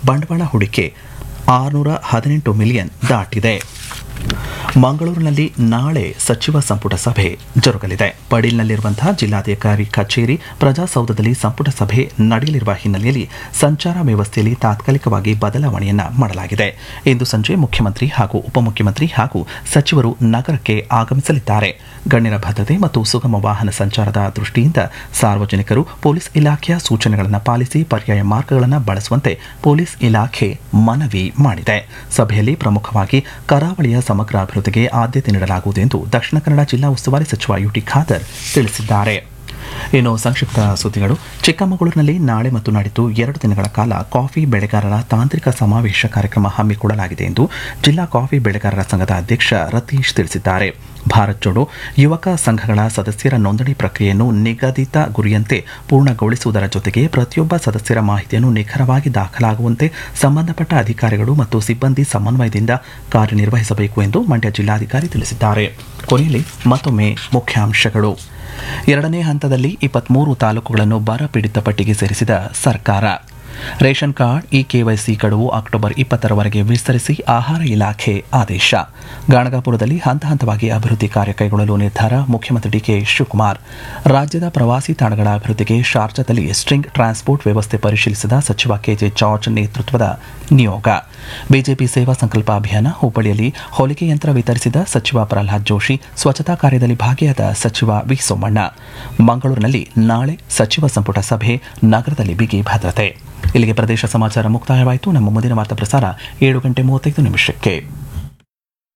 ಬಂಡವಾಳ ಹೂಡಿಕೆ ಆರುನೂರ ಹದಿನೆಂಟು ಮಿಲಿಯನ್ ದಾಟಿದೆ ಮಂಗಳೂರಿನಲ್ಲಿ ನಾಳೆ ಸಚಿವ ಸಂಪುಟ ಸಭೆ ಜರುಗಲಿದೆ ಪಡೀಲ್ನಲ್ಲಿರುವಂತಹ ಜಿಲ್ಲಾಧಿಕಾರಿ ಕಚೇರಿ ಪ್ರಜಾಸೌಧದಲ್ಲಿ ಸಂಪುಟ ಸಭೆ ನಡೆಯಲಿರುವ ಹಿನ್ನೆಲೆಯಲ್ಲಿ ಸಂಚಾರ ವ್ಯವಸ್ಥೆಯಲ್ಲಿ ತಾತ್ಕಾಲಿಕವಾಗಿ ಬದಲಾವಣೆಯನ್ನ ಮಾಡಲಾಗಿದೆ ಇಂದು ಸಂಜೆ ಮುಖ್ಯಮಂತ್ರಿ ಹಾಗೂ ಉಪಮುಖ್ಯಮಂತ್ರಿ ಹಾಗೂ ಸಚಿವರು ನಗರಕ್ಕೆ ಆಗಮಿಸಲಿದ್ದಾರೆ ಗಣ್ಯರ ಭದ್ರತೆ ಮತ್ತು ಸುಗಮ ವಾಹನ ಸಂಚಾರದ ದೃಷ್ಟಿಯಿಂದ ಸಾರ್ವಜನಿಕರು ಪೊಲೀಸ್ ಇಲಾಖೆಯ ಸೂಚನೆಗಳನ್ನು ಪಾಲಿಸಿ ಪರ್ಯಾಯ ಮಾರ್ಗಗಳನ್ನು ಬಳಸುವಂತೆ ಪೊಲೀಸ್ ಇಲಾಖೆ ಮನವಿ ಮಾಡಿದೆ ಸಭೆಯಲ್ಲಿ ಪ್ರಮುಖವಾಗಿ ಕರಾವಳಿಯ ಸಮಗ್ರ ಅಭಿವೃದ್ಧಿಗೆ ಆದ್ಯತೆ ನೀಡಲಾಗುವುದು ಎಂದು ದಕ್ಷಿಣ ಕನ್ನಡ ಜಿಲ್ಲಾ ಉಸ್ತುವಾರಿ ಸಚಿವ ಯುಟಿ ಖಾದರ್ ತಿಳಿಸಿದ್ದಾರೆ ಇನ್ನು ಸಂಕ್ಷಿಪ್ತ ಸುದ್ದಿಗಳು ಚಿಕ್ಕಮಗಳೂರಿನಲ್ಲಿ ನಾಳೆ ಮತ್ತು ನಾಡಿದ್ದು ಎರಡು ದಿನಗಳ ಕಾಲ ಕಾಫಿ ಬೆಳೆಗಾರರ ತಾಂತ್ರಿಕ ಸಮಾವೇಶ ಕಾರ್ಯಕ್ರಮ ಹಮ್ಮಿಕೊಳ್ಳಲಾಗಿದೆ ಎಂದು ಜಿಲ್ಲಾ ಕಾಫಿ ಬೆಳೆಗಾರರ ಸಂಘದ ಅಧ್ಯಕ್ಷ ರತೀಶ್ ತಿಳಿಸಿದ್ದಾರೆ ಭಾರತ್ ಜೋಡೋ ಯುವಕ ಸಂಘಗಳ ಸದಸ್ಯರ ನೋಂದಣಿ ಪ್ರಕ್ರಿಯೆಯನ್ನು ನಿಗದಿತ ಗುರಿಯಂತೆ ಪೂರ್ಣಗೊಳಿಸುವುದರ ಜೊತೆಗೆ ಪ್ರತಿಯೊಬ್ಬ ಸದಸ್ಯರ ಮಾಹಿತಿಯನ್ನು ನಿಖರವಾಗಿ ದಾಖಲಾಗುವಂತೆ ಸಂಬಂಧಪಟ್ಟ ಅಧಿಕಾರಿಗಳು ಮತ್ತು ಸಿಬ್ಬಂದಿ ಸಮನ್ವಯದಿಂದ ಕಾರ್ಯನಿರ್ವಹಿಸಬೇಕು ಎಂದು ಮಂಡ್ಯ ಜಿಲ್ಲಾಧಿಕಾರಿ ತಿಳಿಸಿದ್ದಾರೆ ಕೊನೆಯಲ್ಲಿ ಮತ್ತೊಮ್ಮೆ ಮುಖ್ಯಾಂಶಗಳು ಎರಡನೇ ಹಂತದಲ್ಲಿ ಇಪ್ಪತ್ಮೂರು ತಾಲೂಕುಗಳನ್ನು ಬರ ಪೀಡಿತ ಪಟ್ಟಿಗೆ ಸೇರಿಸಿದ ಸರ್ಕಾರ ರೇಷನ್ ಕಾರ್ಡ್ ಇ ಕೆವೈಸಿ ಗಡುವು ಅಕ್ಟೋಬರ್ ಇಪ್ಪತ್ತರವರೆಗೆ ವಿಸ್ತರಿಸಿ ಆಹಾರ ಇಲಾಖೆ ಆದೇಶ ಗಾಣಗಾಪುರದಲ್ಲಿ ಹಂತ ಹಂತವಾಗಿ ಅಭಿವೃದ್ಧಿ ಕಾರ್ಯ ಕೈಗೊಳ್ಳಲು ನಿರ್ಧಾರ ಮುಖ್ಯಮಂತ್ರಿ ಡಿಕೆ ಶಿವಕುಮಾರ್ ರಾಜ್ಯದ ಪ್ರವಾಸಿ ತಾಣಗಳ ಅಭಿವೃದ್ಧಿಗೆ ಶಾರ್ಜಾದಲ್ಲಿ ಸ್ಟ್ರಿಂಗ್ ಟ್ರಾನ್ಸ್ಪೋರ್ಟ್ ವ್ಯವಸ್ಥೆ ಪರಿಶೀಲಿಸಿದ ಸಚಿವ ಕೆಜೆ ಜಾರ್ಜ್ ನೇತೃತ್ವದ ನಿಯೋಗ ಬಿಜೆಪಿ ಸೇವಾ ಸಂಕಲ್ಪ ಅಭಿಯಾನ ಹುಬ್ಬಳ್ಳಿಯಲ್ಲಿ ಹೊಲಿಗೆ ಯಂತ್ರ ವಿತರಿಸಿದ ಸಚಿವ ಪ್ರಹ್ಲಾದ್ ಜೋಶಿ ಸ್ವಚ್ಛತಾ ಕಾರ್ಯದಲ್ಲಿ ಭಾಗಿಯಾದ ಸಚಿವ ವಿ ಸೋಮಣ್ಣ ಮಂಗಳೂರಿನಲ್ಲಿ ನಾಳೆ ಸಚಿವ ಸಂಪುಟ ಸಭೆ ನಗರದಲ್ಲಿ ಬಿಗಿ ಭದ್ರತೆ ಇಲ್ಲಿಗೆ ಪ್ರದೇಶ ಸಮಾಚಾರ ಮುಕ್ತಾಯವಾಯಿತು ನಮ್ಮ ಮುಂದಿನ ವಾರ್ತಾ ಪ್ರಸಾರ ಏಳು ಗಂಟೆ ಮೂವತ್ತೈದು ನಿಮಿಷಕ್ಕೆ